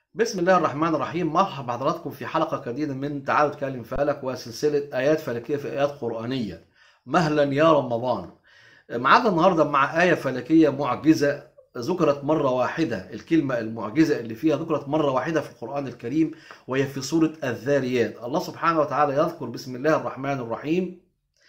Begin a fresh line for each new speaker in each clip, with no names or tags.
بسم الله الرحمن الرحيم مرحبا بحضراتكم في حلقة جديدة من تعالوا نتكلم فلك وسلسلة آيات فلكية في آيات قرآنية مهلا يا رمضان معانا النهاردة مع آية فلكية معجزة ذكرت مرة واحدة الكلمة المعجزة اللي فيها ذكرت مرة واحدة في القرآن الكريم وهي في سورة الذاريات الله سبحانه وتعالى يذكر بسم الله الرحمن الرحيم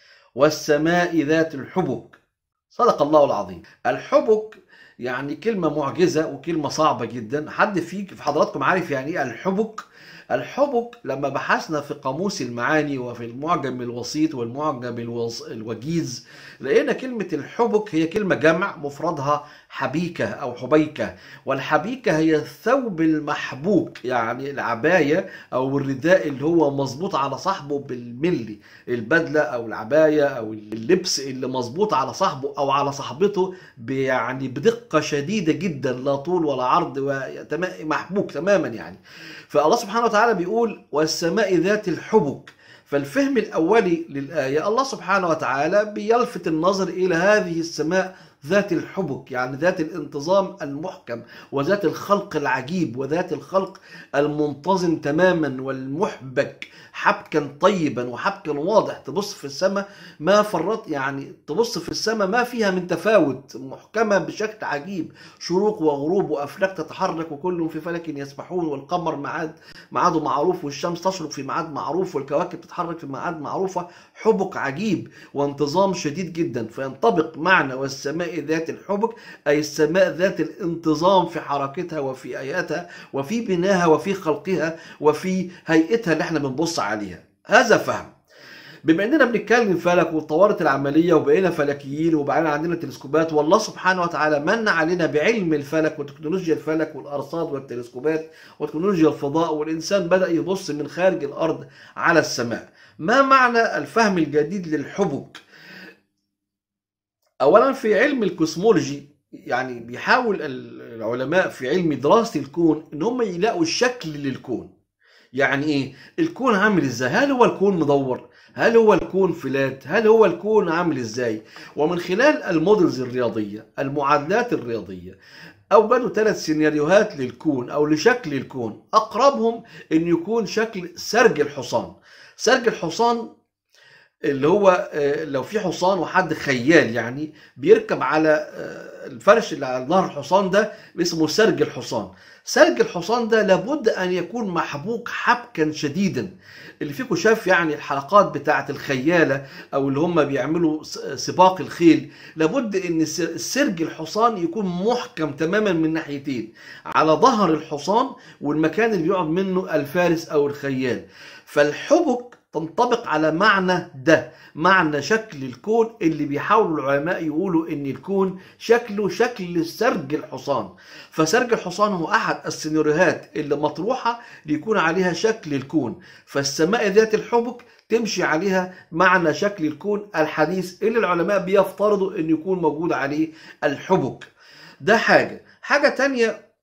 والسماء ذات الحبك صدق الله العظيم الحبك يعني كلمة معجزة وكلمة صعبة جدا حد فيك في حضراتكم عارف يعني ايه الحبك الحبك لما بحثنا في قاموس المعاني وفي المعجم الوسيط والمعجم الوز- الوجيز لقينا كلمة الحبك هي كلمة جمع مفردها حبيكة أو حبيكة والحبيكة هي الثوب المحبوك يعني العباية أو الرداء اللي هو مظبوط على صاحبه بالملي البدلة أو العباية أو اللبس اللي مظبوط على صاحبه أو على صاحبته ب- يعني بدقة شديدة جدا لا طول ولا عرض وتما- محبوك تماما يعني فالله سبحانه وتعالى بيقول والسماء ذات الحبك فالفهم الأولي للآية الله سبحانه وتعالى بيلفت النظر إلى هذه السماء ذات الحبك يعني ذات الانتظام المحكم وذات الخلق العجيب وذات الخلق المنتظم تماما والمحبك حبكا طيبا وحبكا واضح تبص في السماء ما فرط يعني تبص في السماء ما فيها من تفاوت محكمة بشكل عجيب شروق وغروب وأفلاك تتحرك وكل في فلك يسبحون والقمر معاد ميعاده معروف والشمس تشرق في ميعاد معروف والكواكب تتحرك في ميعاد معروفة حبك عجيب وانتظام شديد جدا فينطبق معنى والسماء ذات الحبك أي السماء ذات الانتظام في حركتها وفي آياتها وفي بناها وفي خلقها وفي هيئتها اللي احنا بنبص عليها هذا فهم بما اننا بنتكلم فلك واتطورت العمليه وبقينا فلكيين وبقينا عندنا تلسكوبات والله سبحانه وتعالى من علينا بعلم الفلك وتكنولوجيا الفلك والارصاد والتلسكوبات وتكنولوجيا الفضاء والانسان بدا يبص من خارج الارض على السماء ما معنى الفهم الجديد للحبك اولا في علم الكوسمولوجي يعني بيحاول العلماء في علم دراسه الكون ان هم يلاقوا الشكل للكون يعني ايه الكون عامل ازاي هل هو الكون مدور هل هو الكون فلات هل هو الكون عامل ازاي ومن خلال المودلز الرياضيه المعادلات الرياضيه اوجدوا ثلاث سيناريوهات للكون او لشكل الكون اقربهم ان يكون شكل سرج الحصان سرج الحصان اللي هو آه، لو في حصان وحد خيال يعني بيركب على آه، الفرش اللي على ظهر الحصان ده اسمه سرج الحصان سرج الحصان ده لابد ان يكون محبوك حبكا شديدا اللي فيكم شاف يعني الحلقات بتاعه الخياله او اللي هم بيعملوا س- سباق الخيل لابد ان الس- السرج الحصان يكون محكم تماما من ناحيتين على ظهر الحصان والمكان اللي بيقعد منه الفارس او الخيال فالحبك تنطبق على معنى ده معنى شكل الكون اللي بيحاولوا العلماء يقولوا ان الكون شكله شكل سرج الحصان فسرج الحصان هو احد السيناريوهات اللي مطروحه ليكون عليها شكل الكون فالسماء ذات الحبك تمشي عليها معنى شكل الكون الحديث اللي العلماء بيفترضوا ان يكون موجود عليه الحبك ده حاجه حاجه تانية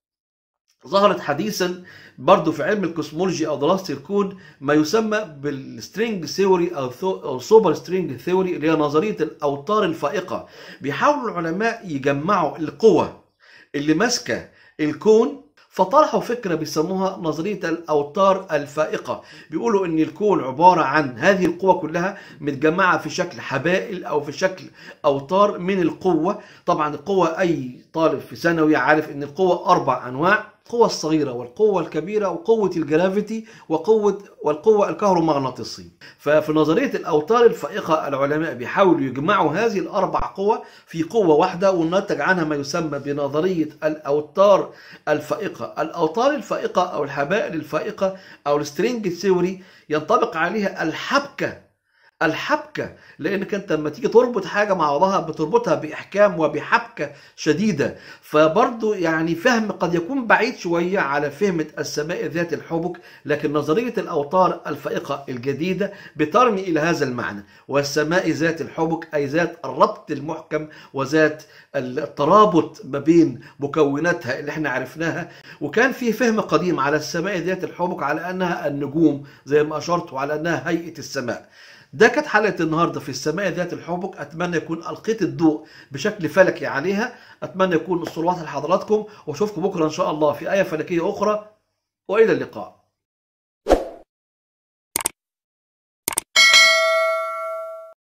ظهرت حديثا برضو في علم الكوسمولوجي او دراسه الكون ما يسمى بالسترينج ثيوري او ثو- او سوبر سترينج ثيوري اللي هي نظريه الاوتار الفائقه بيحاولوا العلماء يجمعوا القوى اللي ماسكه الكون فطرحوا فكره بيسموها نظريه الاوتار الفائقه بيقولوا ان الكون عباره عن هذه القوى كلها متجمعه في شكل حبائل او في شكل اوتار من القوه طبعا القوه اي طالب في ثانوي عارف ان القوه اربع انواع القوة الصغيرة والقوة الكبيرة وقوة الجرافيتي وقوة والقوة الكهرومغناطيسية ففي نظرية الأوتار الفائقة العلماء بيحاولوا يجمعوا هذه الأربع قوى في قوة واحدة والناتج عنها ما يسمى بنظرية الأوتار الفائقة الأوتار الفائقة أو الحبائل الفائقة أو السترينج ثيوري ينطبق عليها الحبكة الحبكة لأنك أنت لما تيجي تربط حاجة مع بعضها بتربطها بإحكام وبحبكة شديدة فبرضو يعني فهم قد يكون بعيد شوية على فهم السماء ذات الحبك لكن نظرية الأوتار الفائقة الجديدة بترمي إلى هذا المعنى والسماء ذات الحبك أي ذات الربط المحكم وذات الترابط ما بين مكوناتها اللي احنا عرفناها وكان في فهم قديم على السماء ذات الحبك على أنها النجوم زي ما أشرت وعلى أنها هيئة السماء ده كانت حلقه النهارده في السماء ذات الحبك اتمنى يكون القيت الضوء بشكل فلكي عليها اتمنى يكون الصلوات لحضراتكم واشوفكم بكره ان شاء الله في ايه فلكيه اخرى والى اللقاء